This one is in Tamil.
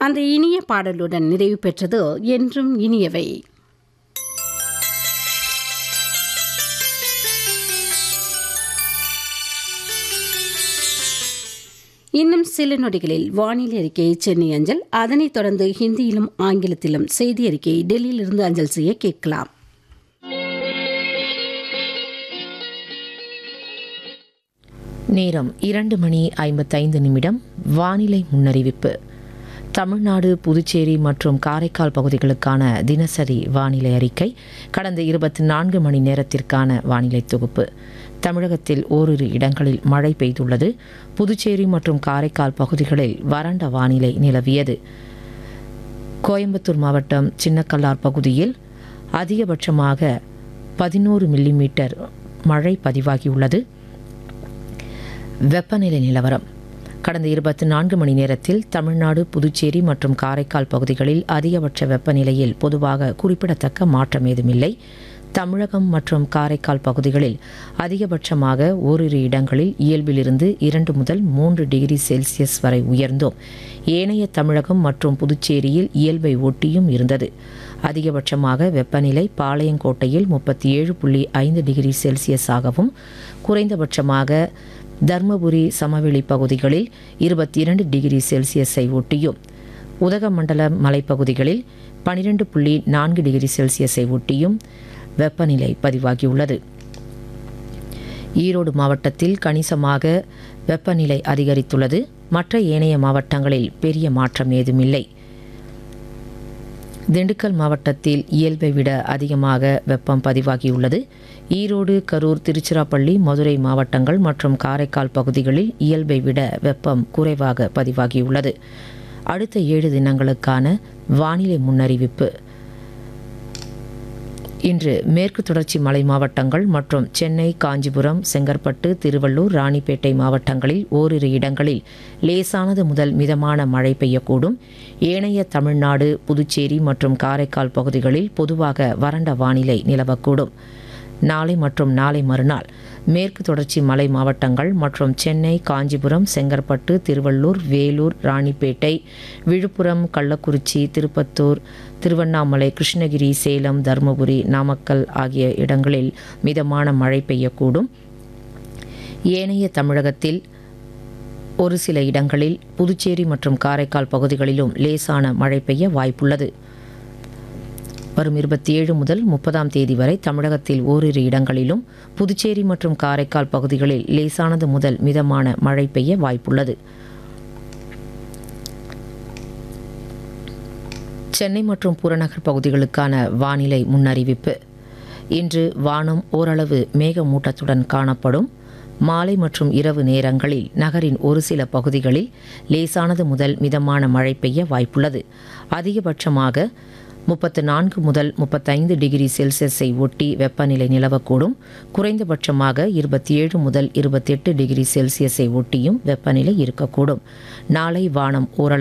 அந்த இனிய பாடலுடன் நிறைவு பெற்றது என்றும் இனியவை இன்னும் சில நொடிகளில் வானிலை அறிக்கை சென்னை அஞ்சல் அதனைத் தொடர்ந்து ஹிந்தியிலும் ஆங்கிலத்திலும் செய்தி அறிக்கை டெல்லியிலிருந்து அஞ்சல் செய்ய கேட்கலாம் நேரம் இரண்டு மணி ஐம்பத்தைந்து நிமிடம் வானிலை முன்னறிவிப்பு தமிழ்நாடு புதுச்சேரி மற்றும் காரைக்கால் பகுதிகளுக்கான தினசரி வானிலை அறிக்கை கடந்த இருபத்தி நான்கு மணி நேரத்திற்கான வானிலை தொகுப்பு தமிழகத்தில் ஓரிரு இடங்களில் மழை பெய்துள்ளது புதுச்சேரி மற்றும் காரைக்கால் பகுதிகளில் வறண்ட வானிலை நிலவியது கோயம்புத்தூர் மாவட்டம் சின்னக்கல்லார் பகுதியில் அதிகபட்சமாக பதினோரு மில்லிமீட்டர் மழை பதிவாகியுள்ளது வெப்பநிலை நிலவரம் கடந்த இருபத்தி நான்கு மணி நேரத்தில் தமிழ்நாடு புதுச்சேரி மற்றும் காரைக்கால் பகுதிகளில் அதிகபட்ச வெப்பநிலையில் பொதுவாக குறிப்பிடத்தக்க மாற்றம் ஏதுமில்லை தமிழகம் மற்றும் காரைக்கால் பகுதிகளில் அதிகபட்சமாக ஓரிரு இடங்களில் இயல்பிலிருந்து இரண்டு முதல் மூன்று டிகிரி செல்சியஸ் வரை உயர்ந்தோம் ஏனைய தமிழகம் மற்றும் புதுச்சேரியில் இயல்பை ஒட்டியும் இருந்தது அதிகபட்சமாக வெப்பநிலை பாளையங்கோட்டையில் முப்பத்தி ஏழு புள்ளி ஐந்து டிகிரி செல்சியஸாகவும் குறைந்தபட்சமாக தர்மபுரி சமவெளி பகுதிகளில் இருபத்தி இரண்டு டிகிரி செல்சியஸை ஒட்டியும் உதகமண்டல மலைப்பகுதிகளில் பனிரெண்டு புள்ளி நான்கு டிகிரி செல்சியஸை ஒட்டியும் வெப்பநிலை பதிவாகியுள்ளது ஈரோடு மாவட்டத்தில் கணிசமாக வெப்பநிலை அதிகரித்துள்ளது மற்ற ஏனைய மாவட்டங்களில் பெரிய மாற்றம் ஏதுமில்லை திண்டுக்கல் மாவட்டத்தில் இயல்பை விட அதிகமாக வெப்பம் பதிவாகியுள்ளது ஈரோடு கரூர் திருச்சிராப்பள்ளி மதுரை மாவட்டங்கள் மற்றும் காரைக்கால் பகுதிகளில் இயல்பை விட வெப்பம் குறைவாக பதிவாகியுள்ளது அடுத்த ஏழு தினங்களுக்கான வானிலை முன்னறிவிப்பு இன்று மேற்கு தொடர்ச்சி மலை மாவட்டங்கள் மற்றும் சென்னை காஞ்சிபுரம் செங்கற்பட்டு திருவள்ளூர் ராணிப்பேட்டை மாவட்டங்களில் ஓரிரு இடங்களில் லேசானது முதல் மிதமான மழை பெய்யக்கூடும் ஏனைய தமிழ்நாடு புதுச்சேரி மற்றும் காரைக்கால் பகுதிகளில் பொதுவாக வறண்ட வானிலை நிலவக்கூடும் நாளை மற்றும் நாளை மறுநாள் மேற்கு தொடர்ச்சி மலை மாவட்டங்கள் மற்றும் சென்னை காஞ்சிபுரம் செங்கற்பட்டு திருவள்ளூர் வேலூர் ராணிப்பேட்டை விழுப்புரம் கள்ளக்குறிச்சி திருப்பத்தூர் திருவண்ணாமலை கிருஷ்ணகிரி சேலம் தருமபுரி நாமக்கல் ஆகிய இடங்களில் மிதமான மழை பெய்யக்கூடும் ஏனைய தமிழகத்தில் ஒரு சில இடங்களில் புதுச்சேரி மற்றும் காரைக்கால் பகுதிகளிலும் லேசான மழை பெய்ய வாய்ப்புள்ளது வரும் இருபத்தி ஏழு முதல் முப்பதாம் தேதி வரை தமிழகத்தில் ஓரிரு இடங்களிலும் புதுச்சேரி மற்றும் காரைக்கால் பகுதிகளில் லேசானது முதல் மிதமான மழை பெய்ய வாய்ப்புள்ளது சென்னை மற்றும் புறநகர் பகுதிகளுக்கான வானிலை முன்னறிவிப்பு இன்று வானம் ஓரளவு மேகமூட்டத்துடன் காணப்படும் மாலை மற்றும் இரவு நேரங்களில் நகரின் ஒரு சில பகுதிகளில் லேசானது முதல் மிதமான மழை பெய்ய வாய்ப்புள்ளது அதிகபட்சமாக முப்பத்து நான்கு முதல் முப்பத்தைந்து டிகிரி செல்சியஸை ஒட்டி வெப்பநிலை நிலவக்கூடும் குறைந்தபட்சமாக இருபத்தி ஏழு முதல் இருபத்தெட்டு டிகிரி செல்சியஸை ஒட்டியும் வெப்பநிலை இருக்கக்கூடும் நாளை வானம் ஓரளவு